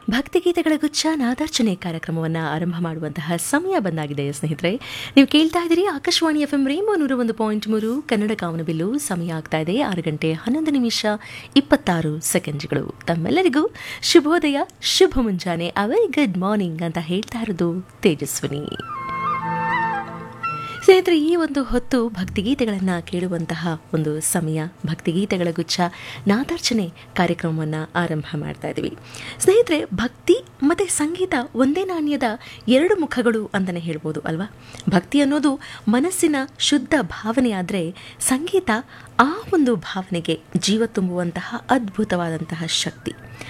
ಭಕ್ತಿಗೀತೆಗಳ ಗುಚ್ಛ ನಾದಾರ್ಚನೆ ಕಾರ್ಯಕ್ರಮವನ್ನು ಆರಂಭ ಮಾಡುವಂತಹ ಸಮಯ ಬಂದಾಗಿದೆ ಸ್ನೇಹಿತರೆ ನೀವು ಕೇಳ್ತಾ ಇದ್ದೀರಿ ಆಕಾಶವಾಣಿ ಎಫ್ ಎಂ ರೇಮೋ ನೂರ ಒಂದು ಪಾಯಿಂಟ್ ಮೂರು ಕನ್ನಡ ಕಾವನಬಿಲ್ಲು ಸಮಯ ಆಗ್ತಾ ಇದೆ ಆರು ಗಂಟೆ ಹನ್ನೊಂದು ನಿಮಿಷ ಇಪ್ಪತ್ತಾರು ಸೆಕೆಂಡ್ಗಳು ತಮ್ಮೆಲ್ಲರಿಗೂ ಶುಭೋದಯ ಶುಭ ಮುಂಜಾನೆ ಅ ವೆರಿ ಗುಡ್ ಮಾರ್ನಿಂಗ್ ಅಂತ ಹೇಳ್ತಾ ಇರೋದು ತೇಜಸ್ವಿನಿ ಸ್ನೇಹಿತರೆ ಈ ಒಂದು ಹೊತ್ತು ಭಕ್ತಿಗೀತೆಗಳನ್ನು ಕೇಳುವಂತಹ ಒಂದು ಸಮಯ ಭಕ್ತಿಗೀತೆಗಳ ಗುಚ್ಛ ನಾದಾರ್ಚನೆ ಕಾರ್ಯಕ್ರಮವನ್ನು ಆರಂಭ ಮಾಡ್ತಾ ಇದ್ದೀವಿ ಸ್ನೇಹಿತರೆ ಭಕ್ತಿ ಮತ್ತು ಸಂಗೀತ ಒಂದೇ ನಾಣ್ಯದ ಎರಡು ಮುಖಗಳು ಅಂತಲೇ ಹೇಳ್ಬೋದು ಅಲ್ವಾ ಭಕ್ತಿ ಅನ್ನೋದು ಮನಸ್ಸಿನ ಶುದ್ಧ ಭಾವನೆ ಆದರೆ ಸಂಗೀತ ಆ ಒಂದು ಭಾವನೆಗೆ ಜೀವ ತುಂಬುವಂತಹ ಅದ್ಭುತವಾದಂತಹ ಶಕ್ತಿ